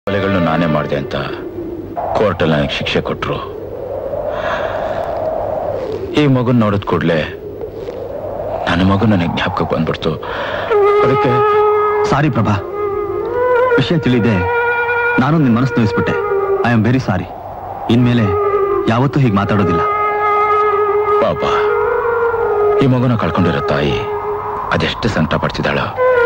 ಕೊಲೆಗಳನ್ನು ನಾನೇ ಮಾಡಿದೆ ಅಂತ ಕೋರ್ಟಲ್ಲಿ ನನಗೆ ಶಿಕ್ಷೆ ಕೊಟ್ರು ಈ ಮಗುನ್ ನೋಡಿದ ಕೂಡಲೇ ನನ್ನ ಮಗು ನನಗೆ ಜ್ಞಾಪಕ ಬಂದ್ಬಿಡ್ತು ಅದಕ್ಕೆ ಸಾರಿ ಪ್ರಭಾ ವಿಷಯ ತಿಳಿದೆ ನಾನು ನಿನ್ನ ಮನಸ್ಸು ನೋಯಿಸ್ಬಿಟ್ಟೆ ಐ ಆಮ್ ವೆರಿ ಸಾರಿ ಇನ್ಮೇಲೆ ಯಾವತ್ತೂ ಹೀಗೆ ಮಾತಾಡೋದಿಲ್ಲ ಪಾಪ ಈ ಮಗುನ ಕಳ್ಕೊಂಡಿರೋ ತಾಯಿ ಅದೆಷ್ಟು ಸಂಕಟ ಪಡ್ತಿದ್ದಾಳೋ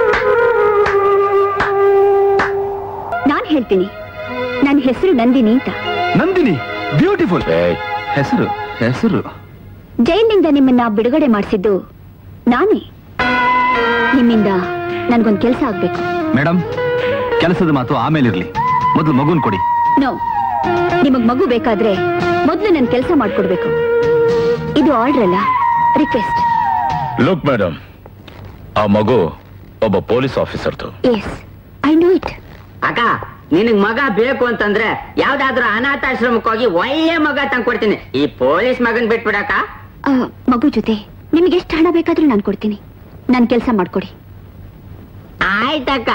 ನಾನ್ ಹೇಳ್ತೀನಿ ನನ್ನ ಹೆಸರು ನಂದಿನಿ ಅಂತ ನಂದಿನಿ ಬ್ಯೂಟಿಫುಲ್ ಏಯ್, ಹೆಸರು ಹೆಸರು ಜೈಲಿನಿಂದ ನಿಮ್ಮನ್ನ ಬಿಡುಗಡೆ ಮಾಡಿಸಿದ್ದು ನಾನೇ ನಿಮ್ಮಿಂದ ನನ್ಗೊಂದ್ ಕೆಲಸ ಆಗ್ಬೇಕು ಮೇಡಮ್ ಕೆಲಸದ ಮಾತು ಆಮೇಲೆ ಇರ್ಲಿ ಮೊದಲು ಮಗುನ್ ಕೊಡಿ ನೋ ನಿಮಗ್ ಮಗು ಬೇಕಾದ್ರೆ ಮೊದ್ಲು ನನ್ ಕೆಲಸ ಮಾಡ್ಕೊಡ್ಬೇಕು ಇದು ಆರ್ಡರ್ ಅಲ್ಲ ರಿಕ್ವೆಸ್ಟ್ ಲುಕ್ ಮೇಡಮ್ ಆ ಮಗು ಒಬ್ಬ ಪೊಲೀಸ್ ಆಫೀಸರ್ದು ಎಸ್ ಐ ನೋ ಇಟ್ ಅಕ್ಕ ನಿನಗ್ ಮಗ ಬೇಕು ಅಂತಂದ್ರೆ ಯಾವ್ದಾದ್ರು ಅನಾಥಾಶ್ರಮಕ್ಕೆ ಹೋಗಿ ಒಳ್ಳೆ ಮಗ ತಂದ್ಕೊಡ್ತೀನಿ ಈ ಪೊಲೀಸ್ ಮಗನ್ ಬಿಟ್ಬಿಡಕ್ಕ ಮಗು ಜೊತೆ ನಿಮ್ಗೆ ಎಷ್ಟು ಹಣ ಬೇಕಾದ್ರೂ ನಾನು ಕೊಡ್ತೀನಿ ನನ್ ಕೆಲಸ ಮಾಡ್ಕೊಡಿ ಆಯ್ತಕ್ಕ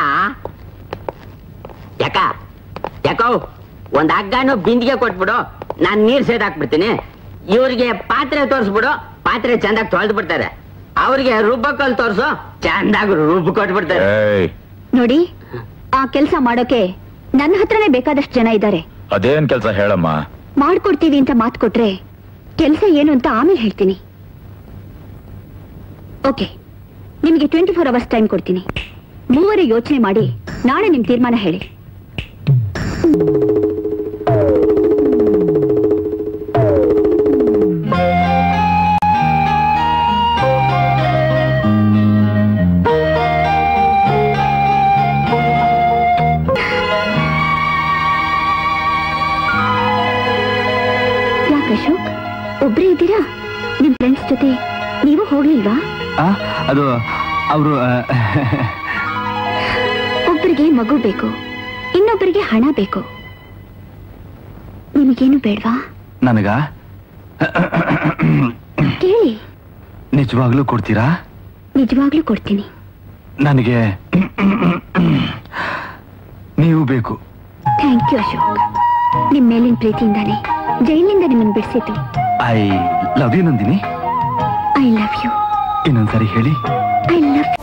ಯಾಕ ಯಾಕೋ ಒಂದ್ ಹಗ್ಗನು ಬಿಂದಿಗೆ ಕೊಟ್ಬಿಡು ನಾನ್ ನೀರ್ ಸೇದಾಕ್ಬಿಡ್ತೀನಿ ಇವ್ರಿಗೆ ಪಾತ್ರೆ ತೋರ್ಸ್ಬಿಡು ಪಾತ್ರೆ ಚಂದಾಗ್ ತೊಳ್ದು ಬಿಡ್ತಾರೆ ಅವ್ರಿಗೆ ರುಬ್ಬಕಲ್ ತೋರ್ಸು ಚಂದಾಗ್ ರುಬ್ಬ ಕೊಟ್ಬಿಡ್ತಾರೆ ಏಯ್ ನೋಡಿ ಆ ಕೆಲಸ ಮಾಡೋಕೆ ನನ್ನ ಹತ್ರನೇ ಬೇಕಾದಷ್ಟು ಜನ ಇದ್ದಾರೆ ಅದೇನ್ ಕೆಲಸ ಹೇಳಮ್ಮ ಮಾಡ್ಕೊಡ್ತೀವಿ ಅಂತ ಮಾತು ಕೊಟ್ರೆ ಕೆಲಸ ಏನು ಅಂತ ಆಮೇಲೆ ಹೇಳ್ತೀನಿ ಓಕೆ ನಿಮಗೆ ಟ್ವೆಂಟಿ ಫೋರ್ ಅವರ್ಸ್ ಟೈಮ್ ಕೊಡ್ತೀನಿ ಮೂವರು ಯೋಚನೆ ಮಾಡಿ ನಾಳೆ ನಿಮ್ ತೀರ್ಮಾನ ಹೇಳಿ ಯಾಕೆ ಅಶೋಕ್ ಒಬ್ರೇ ಇದ್ದೀರಾ ನಿಮ್ ಫ್ರೆಂಡ್ಸ್ ಜೊತೆ ನೀವು ಹೋಗ್ಲಿಲ್ವಾ ಆ, ಅದು ಅವರು ಒಬ್ಬರಿಗೆ ಮಗು ಬೇಕು ಇನ್ನೊಬ್ಬರಿಗೆ ಹಣ ಬೇಕು ನಿಮಗೇನು ಬೇಡ್ವಾ ನನಗ ಕೇಳಿ ನಿಜವಾಗ್ಲೂ ಕೊಡ್ತೀರಾ ನಿಜವಾಗ್ಲೂ ಕೊಡ್ತೀನಿ ನನಗೆ ನೀವು ಬೇಕು ಥ್ಯಾಂಕ್ ಯು ಅಶೋಕ್ ನಿಮ್ ಮೇಲಿನ ಪ್ರೀತಿಯಿಂದಾನೆ ಜೈಲಿನಿಂದ ನಿಮ್ಮನ್ನು ಬಿಡಿಸಿದ್ದು I love you Nandini I love you ಇನ್ನೊಂದ್ಸರಿ ಹೇಳಿ ಐ ಲವ್